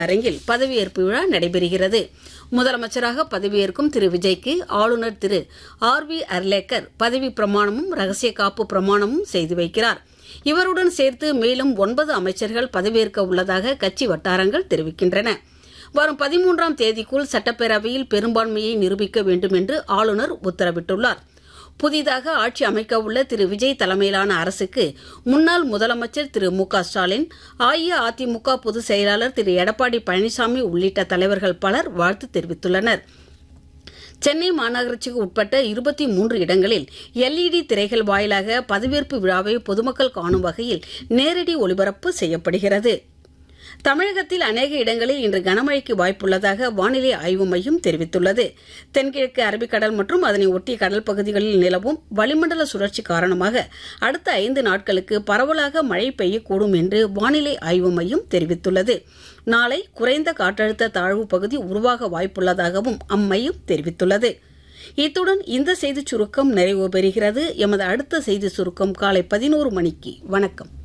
அரங்கில் பதவியேற்பு விழா நடைபெறுகிறது முதலமைச்சராக பதவியேற்கும் திரு விஜய்க்கு ஆளுநர் திரு ஆர் வி அர்லேக்கர் பதவி பிரமாணமும் ரகசிய காப்பு பிரமாணமும் செய்து வைக்கிறார் இவருடன் சேர்த்து மேலும் ஒன்பது அமைச்சர்கள் பதவியேற்க உள்ளதாக கட்சி வட்டாரங்கள் தெரிவிக்கின்றன வரும் பதிமூன்றாம் தேதிக்குள் சட்டப்பேரவையில் பெரும்பான்மையை நிரூபிக்க வேண்டும் என்று ஆளுநர் உத்தரவிட்டுள்ளார் புதிதாக ஆட்சி அமைக்க உள்ள திரு விஜய் தலைமையிலான அரசுக்கு முன்னாள் முதலமைச்சர் திரு மு க ஸ்டாலின் அஇஅதிமுக பொதுச் செயலாளர் திரு எடப்பாடி பழனிசாமி உள்ளிட்ட தலைவர்கள் பலர் வாழ்த்து தெரிவித்துள்ளனர் சென்னை மாநகராட்சிக்கு உட்பட்ட இருபத்தி மூன்று இடங்களில் எல்இடி திரைகள் வாயிலாக பதவியேற்பு விழாவை பொதுமக்கள் காணும் வகையில் நேரடி ஒளிபரப்பு செய்யப்படுகிறது தமிழகத்தில் அநேக இடங்களில் இன்று கனமழைக்கு வாய்ப்புள்ளதாக வானிலை ஆய்வு மையம் தெரிவித்துள்ளது தென்கிழக்கு அரபிக்கடல் மற்றும் அதனை ஒட்டிய கடல் பகுதிகளில் நிலவும் வளிமண்டல சுழற்சி காரணமாக அடுத்த ஐந்து நாட்களுக்கு பரவலாக மழை பெய்யக்கூடும் என்று வானிலை ஆய்வு மையம் தெரிவித்துள்ளது நாளை குறைந்த காற்றழுத்த தாழ்வு பகுதி உருவாக வாய்ப்புள்ளதாகவும் அம்மையம் தெரிவித்துள்ளது இத்துடன் இந்த செய்திச் சுருக்கம் நிறைவு பெறுகிறது எமது அடுத்த செய்தி சுருக்கம் காலை பதினோரு மணிக்கு வணக்கம்